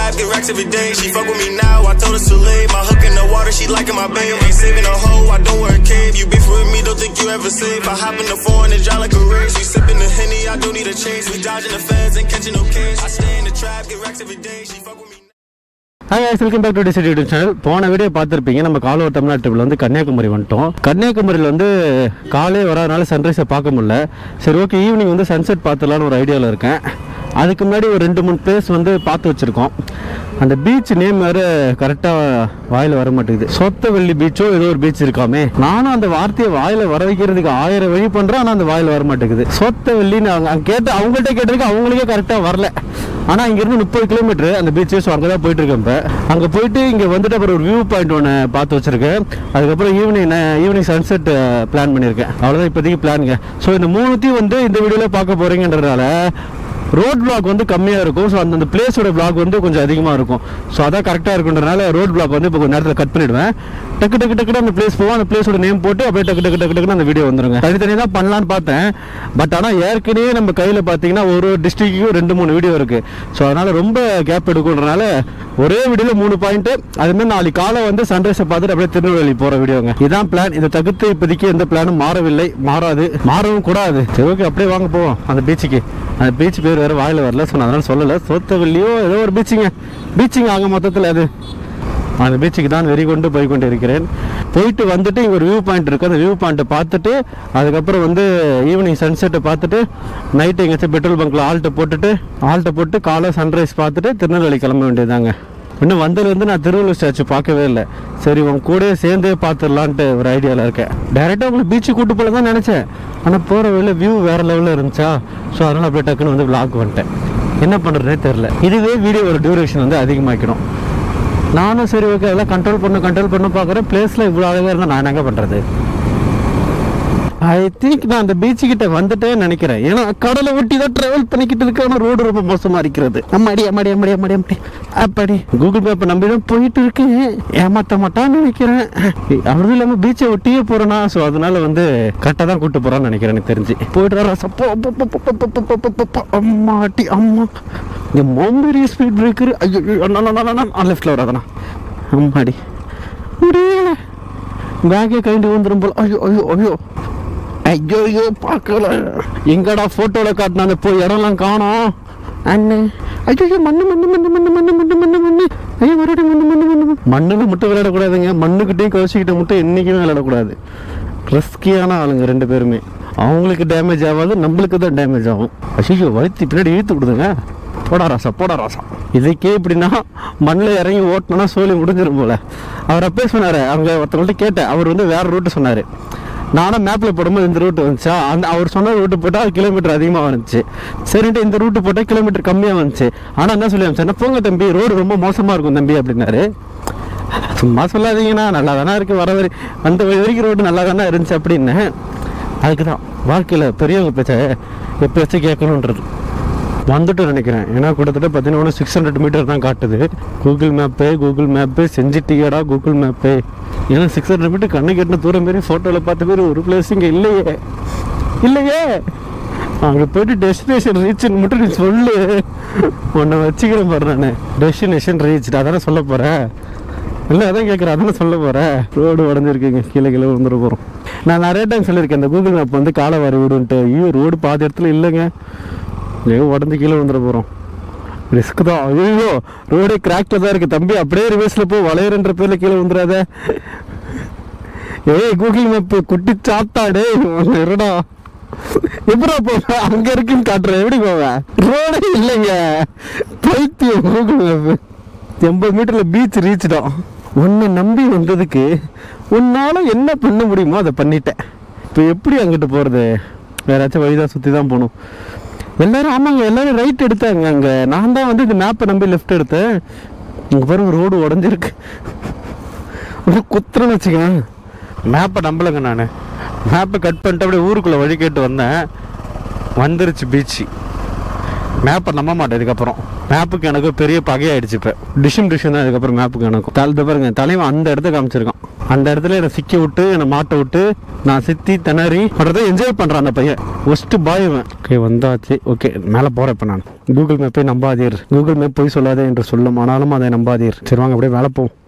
trap, get racks every day. She fuck with me now, I told her to lay. My hook in the water, she liking my babe. Ain't saving a hoe, I don't wear a cave. You beef with me, don't think you ever safe. I hop in the foreign and drive like a race. We sipping the henny, I don't need a chase. We dodging the feds and catching no case. I stay in the trap, get racks every day. She fuck with me. Hi guys welcome back to decide YouTube channel போன video பார்த்துருப்பீங்க நம்ம கால் ஒரு தமிழ்நாட்டு ட்ரிப்பில் வந்து கன்னியாகுமரி வந்துட்டோம் கன்னியாகுமரியில் வந்து காலையே வராதனால சன்ரைஸை பார்க்க முடியல சரி ஓகே ஈவினிங் வந்து சன்செட் பார்த்துடலான்னு ஒரு ஐடியாவில் இருக்கேன் அதுக்கு முன்னாடி ஒரு ரெண்டு மூணு பிளேஸ் வந்து பார்த்து வச்சுருக்கோம் அந்த பீச் நேம் வேறு கரெக்டாக வாயில் வர மாட்டேங்குது சொத்தவெள்ளி பீச்சோ ஏதோ ஒரு பீச் இருக்காமே நானும் அந்த வார்த்தையை வாயில் வர வைக்கிறதுக்கு ஆயிரம் வழி பண்ணுறேன் ஆனால் அந்த வாயில் வர மாட்டேங்குது சொத்தவெள்ளின்னு அவங்க அங்க கேட்டு அவங்கள்ட்ட கேட்டதுக்கு அவங்களுக்கே கரெக்டாக வரல ஆனால் இங்கேருந்து முப்பது கிலோமீட்டர் அந்த பீச் ஸோ அங்கே தான் போயிட்டு இருக்கேன் இப்போ அங்கே போயிட்டு இங்கே வந்துட்டு அப்புறம் ஒரு வியூ பாயிண்ட் ஒன்று பார்த்து வச்சிருக்கேன் அதுக்கப்புறம் ஈவினிங் ஈவினிங் சன்செட் பிளான் பண்ணியிருக்கேன் அவ்வளோதான் இப்போதைக்கு பிளானுங்க ஸோ இந்த மூணுத்தையும் வந்து இந்த வீடியோவில் பார்க்க போகிறீங்கன்றதுனால ரோட் பிளாக் வந்து கம்மியாக இருக்கும் ஸோ அந்த பிளேஸோட பிளாக் வந்து கொஞ்சம் அதிகமாக இருக்கும் ஸோ அதான் கரெக்டாக இருக்குன்றனால ரோட் பிளாக் வந்து இப்போ கொஞ்சம் நேரத்தில் கட் பண்ணிடுவேன் டக்கு டக்கு டக்கு அந்த பிளேஸ் போவோம் அந்த பிளேஸோட நேம் போட்டு அப்படியே டக்கு டக்கு டக்கு டக்குன்னு அந்த வீடியோ வந்துருங்க தனித்தனியாக தான் பண்ணலான்னு பார்த்தேன் பட் ஆனால் ஏற்கனவே நம்ம கையில் பார்த்தீங்கன்னா ஒரு டிஸ்ட்ரிக்ட்டுக்கும் ரெண்டு மூணு வீடியோ இருக்குது ஸோ அதனால் ரொம்ப கேப் எடுக்குன்றனால ஒரே வீடியோவில் மூணு பாயிண்ட்டு அதுமாதிரி நாளைக்கு காலை வந்து சன்ரைஸை பார்த்துட்டு அப்படியே திருநெல்வேலி போகிற வீடியோங்க இதான் பிளான் இதை தவிர்த்து இப்போதைக்கு எந்த பிளானும் மாறவில்லை மாறாது மாறவும் கூடாது சரி ஓகே அப்படியே வாங்க போவோம் அந்த பீச்சுக்கு அந்த பீச் பேர் வேறு வாயில் வரல ஸோ நான் அதனால் சொல்லலை சோத்தவெள்ளியோ ஏதோ ஒரு பீச்சுங்க பீச்சுங்க ஆக மொத்தத்தில் அது அந்த பீச்சுக்கு தான் வெறி கொண்டு போய் கொண்டு இருக்கிறேன் போயிட்டு வந்துட்டு இங்கே ஒரு வியூ பாயிண்ட் இருக்குது அந்த வியூ பாயிண்ட்டை பார்த்துட்டு அதுக்கப்புறம் வந்து ஈவினிங் சன்செட்டை பார்த்துட்டு நைட்டு எங்கேயாச்சும் பெட்ரோல் பங்க்கில் ஆல்ட்டை போட்டுட்டு ஆல்ட்டை போட்டு காலை சன்ரைஸ் பார்த்துட்டு திருநெல்வேலி கிளம்ப வேண்டியதாங்க இன்னும் வந்ததுலேருந்து நான் திருவள்ளுவர் ஸ்டாச்சு பார்க்கவே இல்லை சரி உன் கூடயே சேர்ந்தே பார்த்துடலான்ட்டு ஒரு ஐடியாவில் இருக்கேன் டேரெக்டாக உங்களுக்கு பீச்சு கூட்டு போல தான் நினச்சேன் ஆனால் போகிற வழியில் வியூ வேறு லெவலில் இருந்துச்சா ஸோ அதனால் அப்படியே டக்குன்னு வந்து vlog வந்துட்டேன் என்ன பண்ணுறதுனே தெரில இதுவே வீடியோவோட டியூரேஷன் வந்து அதிகமாக்கணும் நானும் சரி ஓகே அதெல்லாம் கண்ட்ரோல் பண்ண கண்ட்ரோல் பண்ண பார்க்குறேன் பிளேஸில் இவ்வளோ அழகாக இருந்தால் நான் என்னங்க பண்ணுறது ஐ திங்க் நான் அந்த பீச்சு கிட்ட வந்துட்டேன்னு நினைக்கிறேன் ஏன்னா கடலை ஒட்டி தான் ட்ராவல் பண்ணிக்கிட்டு இருக்கான ரோடு ரொம்ப மோசமா இருக்கிறது அம்மாடி அம்மாடி அம்மாடி அம்மாடி அம்மாடி அப்படி கூகுள் மேப்பை நம்பி தான் போயிட்டு இருக்கேன் ஏமாத்த மாட்டான்னு நினைக்கிறேன் அதுவும் இல்லாமல் பீச்சை ஒட்டியே போறேனா ஸோ அதனால வந்து கரெக்டாக தான் கூட்டு போறான்னு நினைக்கிறேன் எனக்கு தெரிஞ்சு போயிட்டு வர சப்போ அம்மாட்டி அம்மா இங்கே மோம்பெரிய ஸ்பீட் பிரேக்கர் ஐயோ லெஃப்டில் வராதண்ணா அம்மாடி முடியல பேக்கே கைண்டு வந்துடும் போல ஐயோ ஐயோ ஐயோ ஐயோ ஐயோ பார்க்கல எங்கடா ஃபோட்டோவில் காட்டினாங்க போய் இடம்லாம் காணோம் அண்ணே ஐயோ மண்ணு மண்ணு மண்ணு மண்ணு மண்ணு மண்ணு மண்ணு மண்ணு ஐயோ மறுபடியும் மண்ணு மண்ணு மண்ணு மண்ணு மண்ணில் மட்டும் விளையாடக்கூடாதுங்க மண்ணுக்கிட்டையும் கவச்சிக்கிட்ட மட்டும் என்றைக்குமே விளையாடக்கூடாது ரிஸ்கியான ஆளுங்க ரெண்டு பேருமே அவங்களுக்கு டேமேஜ் ஆகாது நம்மளுக்கு தான் டேமேஜ் ஆகும் ஐயோ வயிற்று பின்னாடி இழுத்து விடுதுங்க போடா ராசா போடா ராசா இதுக்கே இப்படின்னா மண்ணில் இறங்கி ஓட்டினா சோழி முடிஞ்சிரும் போல அவர் அப்பே சொன்னார் அவங்க ஒருத்தவங்கள்ட்ட கேட்டேன் அவர் வந்து வேறு ரூட்டு சொன்னார் நானும் மேப்பில் போடும்போது இந்த ரூட்டு வந்துச்சா அந்த அவர் சொன்ன ரூட்டு போட்டால் கிலோமீட்டர் அதிகமாக வந்துச்சு சரின்ட்டு இந்த ரூட்டு போட்டால் கிலோமீட்டர் கம்மியாக வந்துச்சு ஆனால் என்ன சொல்லி அமிச்சேன் போங்க தம்பி ரோடு ரொம்ப மோசமாக இருக்கும் தம்பி அப்படின்னாரு சும்மா சொல்லாதீங்கண்ணா நல்லா தானே இருக்குது வர வரை வந்த வழி வரைக்கும் ரோடு நல்லா தானே இருந்துச்சு அப்படின்னு அதுக்கு தான் வாழ்க்கையில் பெரியவங்க பேச்ச எப்பயாச்சும் கேட்கணுன்றது வந்துட்டு நினைக்கிறேன் ஏன்னா கிட்டத்தட்ட பார்த்தீங்கன்னா சிக்ஸ் ஹண்ட்ரட் மீட்டர் தான் காட்டுது கூகுள் மேப்பு கூகுள் மேப்பு செஞ்சிட்டியடா கூகுள் மேப்பு ஏன்னா சிக்ஸ் ஹண்ட்ரட் மீட்டர் கண்ணு கட்டின தூரம் மாரி ஃபோட்டோவில் பார்த்த மாரி ஒரு பிளேஸ் இங்கே இல்லையே இல்லையே அங்கே போயிட்டு டெஸ்டினேஷன் ரீச்னு மட்டும் நீ சொல்லு உன்னை வச்சுக்கிறேன் பாரு நான் டெஸ்டினேஷன் ரீச் அதானே சொல்ல போகிறேன் இல்லை அதான் கேட்குறேன் அதானே சொல்ல போகிறேன் ரோடு உடஞ்சிருக்குங்க கீழே கீழே விழுந்துட போகிறோம் நான் நிறைய டைம் சொல்லியிருக்கேன் இந்த கூகுள் மேப் வந்து காலை வாரி விடுன்ட்டு ஐயோ ரோடு பாதி இடத்துல இல்லைங்க ஐயோ உடஞ்சி கீழே வந்துட போகிறோம் ரிஸ்க் தான் ஐயோ ரோடே கிராக்டில் தான் இருக்குது தம்பி அப்படியே ரிவர்ஸில் போ வளையறன்ற பேரில் கீழே வந்துடாத ஏய் கூகுள் மேப்பு குட்டி சாத்தாடே இருடா எப்படா போவேன் அங்க இருக்குன்னு காட்டுறேன் எப்படி போவேன் ரோடே இல்லைங்க பைத்தியம் கூகுள் மேப்பு எண்பது மீட்டர்ல பீச் ரீச்தான் உன்னை நம்பி வந்ததுக்கு உன்னால என்ன பண்ண முடியுமோ அதை பண்ணிட்டேன் இப்போ எப்படி அங்கிட்டு போறது வேறாச்சும் வழிதான் சுற்றி தான் போகணும் எல்லாரும் ஆமாங்க எல்லாரும் ரைட் எடுத்தாங்க அங்கே நான் தான் வந்து இந்த மேப்பை நம்பி லெஃப்ட் எடுத்தேன் இங்கே பாருங்க ரோடு உடஞ்சிருக்கு ஒரு குத்துறேன்னு வச்சுக்கேன் மேப்பை நம்பலைங்க நான் மேப்பை கட் பண்ணிட்டு அப்படியே ஊருக்குள்ளே வழி கேட்டு வந்தேன் வந்துருச்சு பீச்சு மேப்பை நம்ப மாட்டேன் இதுக்கப்புறம் மேப்புக்கு எனக்கு பெரிய பகையாயிடுச்சு இப்போ டிஷும் டிஷும் தான் இதுக்கப்புறம் மேப்புக்கு எனக்கும் தலை பாருங்க தலைவன் அந்த இடத்த காமிச்சிருக்கான் அந்த இடத்துல என்னை சிக்கி விட்டு என்னை மாட்ட விட்டு நான் சித்தி திணறி பண்றதை என்ஜாய் பண்றான் அந்த பையன் ஒஸ்ட் பாய் ஓகே வந்தாச்சு ஓகே மேலே போறேன் இப்போ நான் கூகுள் மேப்பை நம்பாதீர் கூகுள் மேப் போய் சொல்லாதே என்று சொல்லும் ஆனாலும் அதை நம்பாதீர் சரி வாங்க அப்படியே மேலே போவோம்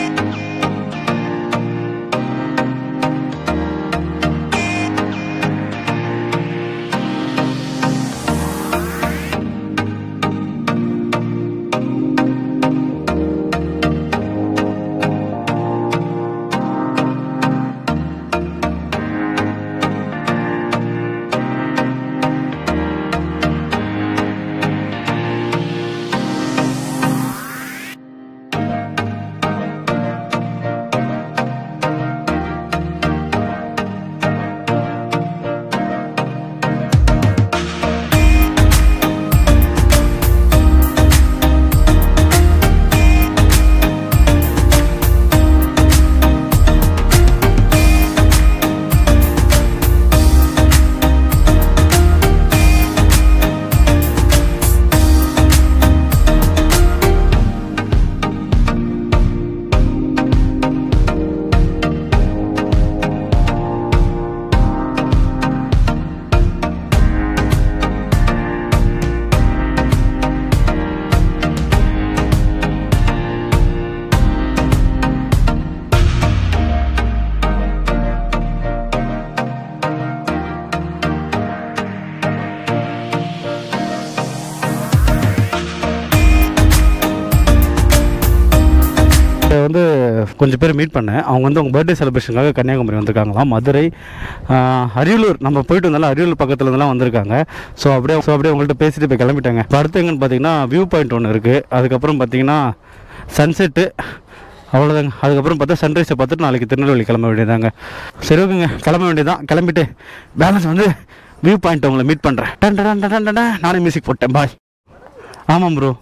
இப்போ வந்து கொஞ்சம் பேர் மீட் பண்ணேன் அவங்க வந்து அவங்க பர்த்டே செலிப்ரேஷனுக்காக கன்னியாகுமரி வந்திருக்காங்களாம் மதுரை ஆஹ், அரியலூர் நம்ம போயிட்டு வந்தாலும் அரியலூர் பக்கத்துல இருந்தெல்லாம் வந்திருக்காங்க ஸோ அப்படியே ஸோ அப்படியே உங்கள்கிட்ட பேசிட்டு இப்போ கிளம்பிட்டாங்க இப்போ அடுத்து எங்கன்னு பார்த்தீங்கன்னா வியூ பாயிண்ட் ஒன்று இருக்குது அதுக்கப்புறம் பார்த்தீங்கன்னா சன்செட்டு அவ்வளோதாங்க அதுக்கப்புறம் பார்த்தா சன்ரைஸை பார்த்துட்டு நாளைக்கு திருநெல்வேலி கிளம்ப வேண்டியதாங்க சரி ஓகேங்க கிளம்ப வேண்டியதான் கிளம்பிட்டு பேலன்ஸ் வந்து வியூ பாயிண்ட் உங்களை மீட் பண்ணுறேன் done done done done done நானே மியூசிக் போட்டேன் பாய் ஆமாம் ப்ரோ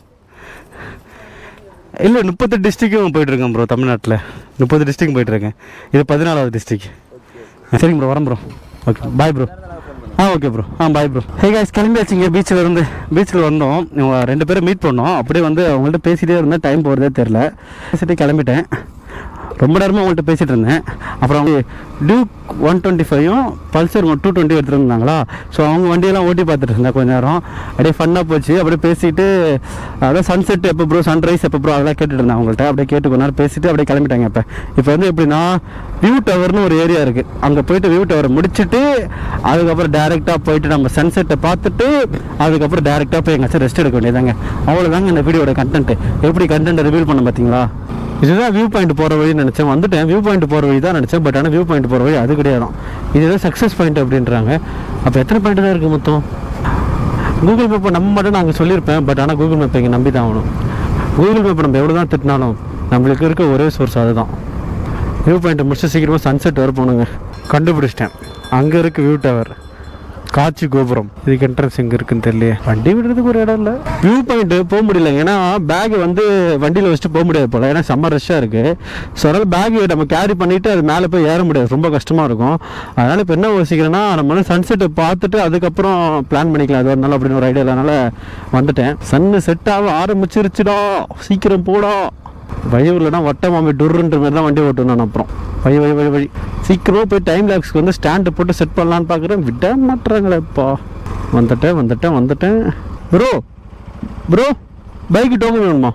இல்லை முப்பத்து டிஸ்ட்ரிக்கும் போயிட்டுருக்கேன் ப்ரோ தமிழ்நாட்டில் முப்பது டிஸ்ட்ரிக் போயிட்டுருக்கேன் இது பதினாலாவது டிஸ்ட்ரிக் சரிங்க ப்ரோ வரேன் ப்ரோ ஓகே பாய் ப்ரோ ஆ ஓகே ப்ரோ ஆ பாய் ப்ரோ ஹே guys கிளம்பியாச்சுங்க பீச்சில் இருந்து பீச்சில் வந்தோம் இவங்க ரெண்டு பேரும் மீட் பண்ணோம் அப்படியே வந்து அவங்கள்ட்ட பேசிட்டே இருந்தேன் டைம் போகிறதே தெரில பேசிட்டு கிளம்பிட்டேன் ரொம்ப நேரமாக அவங்கள்ட்ட பேசிகிட்டு இருந்தேன் அப்புறம் அவங்க டியூக் ஒன் டுவெண்ட்டி ஃபைவும் பல்சர் டூ டுவெண்ட்டி எடுத்துகிட்டு இருந்தாங்களா ஸோ அவங்க வண்டியெல்லாம் ஓட்டி பார்த்துட்டு இருந்தேன் கொஞ்ச நேரம் அப்படியே ஃபன்னாக போச்சு அப்படியே பேசிட்டு அதான் சன்செட் எப்போ ப்ரோ சன்ரைஸ் எப்போ ப்ரோ அதெல்லாம் கேட்டுட்டு இருந்தேன் அவங்கள்ட்ட அப்படியே கேட்டு கொஞ்ச நேரம் பேசிட்டு அப்படியே கிளம்பிட்டாங்க இப்போ இப்போ வந்து எப்படின்னா வியூ டவர்னு ஒரு ஏரியா இருக்குது அங்கே போயிட்டு வியூ டவர் முடிச்சுட்டு அதுக்கப்புறம் டேரெக்டாக போயிட்டு நம்ம சன்செட்டை பார்த்துட்டு அதுக்கப்புறம் டேரெக்டாக போய் எங்கேயாச்சும் ரெஸ்ட் எடுக்க வேண்டியதாங்க அவ்வளோதாங்க இந்த வீடியோட கண்டென்ட் எப்படி கண்டென்ட் ரிவீல் பண்ண பார்த்தீங்களா இதுதான் வியூ பாயிண்ட் போகிற வழின்னு நினச்சேன் வந்துட்டேன் வியூ பாயிண்ட் போகிற வழி தான் நினச்சேன் பட் ஆனால் வியூ பாயிண்ட் போகிற வழி அது கிடையாது இதுதான் சக்ஸஸ் பாயிண்ட் அப்படின்றாங்க அப்போ எத்தனை பாயிண்ட் தான் இருக்குது மொத்தம் கூகுள் மேப்பை நம்ம மட்டும் நாங்கள் சொல்லியிருப்பேன் பட் ஆனால் கூகுள் மேப்பை இங்கே நம்பி தான் ஆகணும் கூகுள் மேப்பை நம்ம எவ்வளோ தான் திட்டினாலும் நம்மளுக்கு இருக்க ஒரே சோர்ஸ் அதுதான் வியூ பாயிண்ட்டை முடிச்சு சீக்கிரமாக சன்செட் வர போகணுங்க கண்டுபிடிச்சிட்டேன் அங்கே இருக்குது வியூ டவர் காட்சி கோபுரம் இதுக்கு என்ட்ரன்ஸ் எங்கே இருக்குன்னு தெரியல வண்டி விடுறதுக்கு ஒரு இடம் இல்லை வியூ பாயிண்ட் போக முடியல ஏன்னா பேக் வந்து வண்டியில் வச்சுட்டு போக முடியாது போல ஏன்னா செம்ம ரஷ்ஷாக இருக்குது ஸோ அதனால் பேக் நம்ம கேரி பண்ணிவிட்டு அது மேலே போய் ஏற முடியாது ரொம்ப கஷ்டமாக இருக்கும் அதனால் இப்போ என்ன யோசிக்கிறேன்னா நம்ம வந்து சன்செட்டை பார்த்துட்டு அதுக்கப்புறம் பிளான் பண்ணிக்கலாம் அது ஒரு நாள் அப்படின்னு ஒரு ஐடியா அதனால் வந்துட்டேன் சன்னு செட் ஆக ஆரம்பிச்சிருச்சுடா சீக்கிரம் போடா வழியூர்லனா வட்ட மாமி டுருன்ற மாதிரி தான் வண்டி ஓட்டணும் நான் அப்புறம் வழி வழி வழி வழி சீக்கிரமாக போய் டைம் லேப்ஸ்க்கு வந்து ஸ்டாண்டு போட்டு செட் பண்ணலான்னு பார்க்குறேன் விட மாட்டுறாங்களேப்பா வந்துட்டேன் வந்துட்டேன் வந்துட்டேன் ப்ரோ ப்ரோ பைக்கு டோக்கன் வேணுமா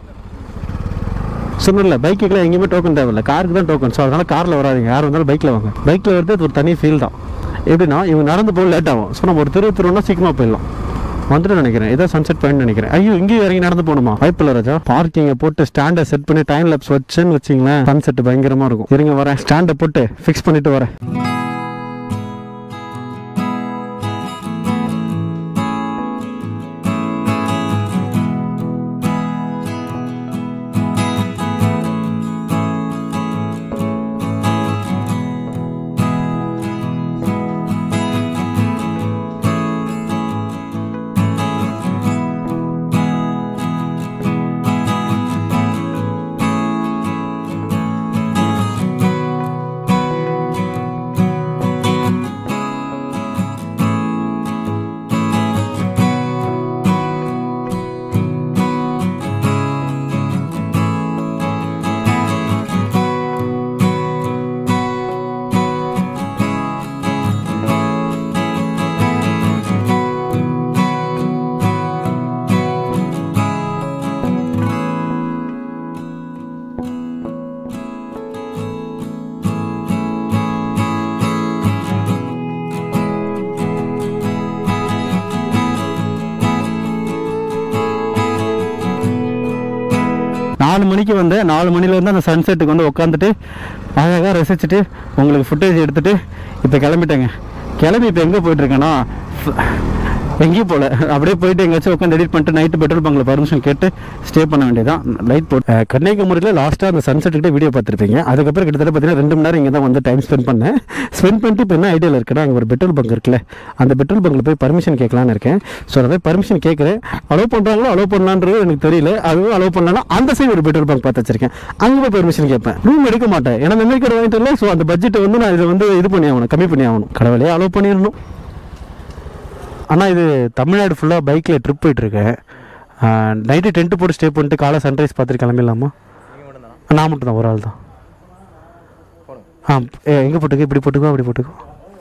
சொன்னல பைக்குக்கெல்லாம் எங்கேயுமே டோக்கன் தேவையில்ல காருக்கு தான் டோக்கன் ஸோ அதனால் காரில் வராதீங்க யார் வந்தாலும் பைக்கில் வாங்க பைக்கில் வருது அது ஒரு தனி ஃபீல் தான் எப்படின்னா இவங்க நடந்து போக லேட் ஆகும் ஸோ நம்ம ஒரு தெரு தெருன்னா சீக்கிரமாக போயிடலாம் வந்துட்டு நினைக்கிறேன் இதான் சன்செட் பாயிண்ட் நினைக்கிறேன் ஐயோ இங்கேயும் இறங்கி நடந்து போகணுமா வாய்ப்பில்ல ராஜா பார்க்கிங்கை போட்டு ஸ்டாண்டை செட் பண்ணி டைம் லேப்ஸ் வச்சுன்னு வச்சிங்களேன் சன்செட் பயங்கரமாக இருக்கும் இருங்க வரேன் ஸ்டாண்டை போட்டு ஃபிக்ஸ் பண்ணிட்டு வரேன் நாலு மணிக்கு வந்தேன் நாலு மணிலேருந்து அந்த சன்செட்டுக்கு வந்து உட்காந்துட்டு அழகாக ரசிச்சுட்டு உங்களுக்கு ஃபுட்டேஜ் எடுத்துகிட்டு இப்போ கிளம்பிட்டேங்க கிளம்பி இப்போ எங்கே போயிட்டுருக்கேன்னா எங்கேயும் போகல அப்படியே போயிட்டு எங்கேயாச்சும் உட்காந்து எடிட் பண்ணிட்டு நைட்டு பெட்ரோல் பங்கில் பர்மிஷன் கேட்டு ஸ்டே பண்ண வேண்டியதான் லைட் போட்டு அஹ், கன்னியாகுமரியில் லாஸ்ட்டாக அந்த சன்செட் கிட்ட வீடியோ பார்த்துருப்பீங்க அதுக்கப்புறம் கிட்டத்தட்ட பார்த்தீங்கன்னா ரெண்டு மணி நேரம் இங்கே தான் வந்து டைம் ஸ்பெண்ட் பண்ணேன் ஸ்பெண்ட் பண்ணிட்டு இப்போ என்ன ஐடியாவில் இருக்குன்னா அங்கே ஒரு பெட்ரோல் பங்க் இருக்குல்ல அந்த பெட்ரோல் பங்கில் போய் பர்மிஷன் கேட்கலான்னு இருக்கேன் ஸோ அதை போய் பர்மிஷன் கேட்குறேன் அலோவ் பண்ணுறாங்களோ அலோவ் பண்ணலான்றது எனக்கு தெரியல அதுவும் அலோவ் பண்ணலன்னா அந்த சைடு ஒரு பெட்ரோல் பங்க் பார்த்து வச்சிருக்கேன் அங்கே போய் பர்மிஷன் கேட்பேன் ரூம் எடுக்க மாட்டேன் ஏன்னா மெமரி கார்டு வாங்கிட்டு இல்லை ஸோ அந்த பட்ஜெட்டை வந்து நான் இதை வந்து இது பண்ணி ஆகணும் கம்மி பண்ணி ஆகணும் கடவுளே அலோவ் பண்ணிடணும் ஆனால் இது தமிழ்நாடு ஃபுல்லாக பைக்கில் ட்ரிப் போயிட்டுருக்கேன் நைட்டு டென்ட்டு போட்டு ஸ்டே பண்ணிட்டு காலை சன்ரைஸ் பார்த்துட்டு கிளம்பிடலாமா நான் மட்டும் தான் ஒரு ஆள் தான் ஆ எங்கே போட்டுக்கோ இப்படி போட்டுக்கோ அப்படி போட்டுக்கோ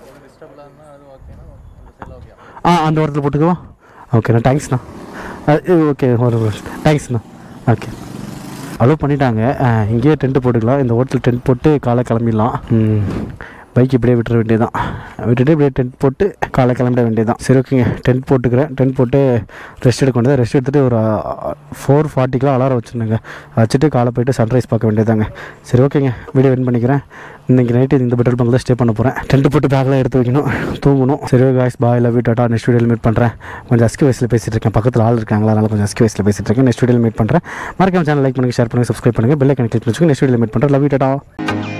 ஆ அந்த ஓரத்தில் போட்டுக்கோ ஓகேண்ணா தேங்க்ஸ்ண்ணா ஓகே ஒரு தேங்க்ஸ்ண்ணா ஓகே அலோவ் பண்ணிட்டாங்க அஹ், இங்கேயே டென்ட் போட்டுக்கலாம் இந்த ஹோட்டல் டென்ட் போட்டு காலை கிளம்பிடலாம் பைக் இப்படியே விட்டுற வேண்டியதான் விட்டுட்டு இப்படியே டென்ட் போட்டு காலை கிளம்பிட வேண்டியதான் சரி ஓகேங்க டென்ட் போட்டுக்கிறேன் டென்ட் போட்டு ரெஸ்ட் எடுக்க வேண்டியது ரெஸ்ட் எடுத்துகிட்டு ஒரு ஃபோர் ஃபார்ட்டிக்கெலாம் அலாரம் வச்சுருந்தேங்க வச்சுட்டு காலை போயிட்டு சன்ரைஸ் பார்க்க வேண்டியதாங்க சரி ஓகேங்க வீடியோ வின் பண்ணிக்கிறேன் இன்றைக்கி நைட்டு இந்த பெட்ரோல் பங்கில் ஸ்டே பண்ண போகிறேன் டென்ட் போட்டு பேக்லாம் எடுத்து வைக்கணும் தூங்கணும் சரி காய்ஸ் பாய் லவ் யூ டாட்டா நெக்ஸ்ட் வீடியோவில் மீட் பண்ணுறேன் கொஞ்சம் அஸ்கி வயசில் பேசிகிட்டு இருக்கேன் பக்கத்தில் ஆள் இருக்காங்களா அதனால் கொஞ்சம் அஸ்கி வயசில் பேசிகிட்டு இருக்கேன் நெக்ஸ்ட் வீடியோவில் மீட் பண்ணுறேன் மறக்காம சேனல் லைக் பண்ணுங்கள் ஷேர் பண்ணுங்கள் சப்ஸ்கிரைப் பண்ணுங்கள் பெல் ஐக்கன் கிளிக் பண்ணி நெக்ஸ்ட் வீடியோவில் மீட் பண்ணுறேன் லவ் யூ டாட்டா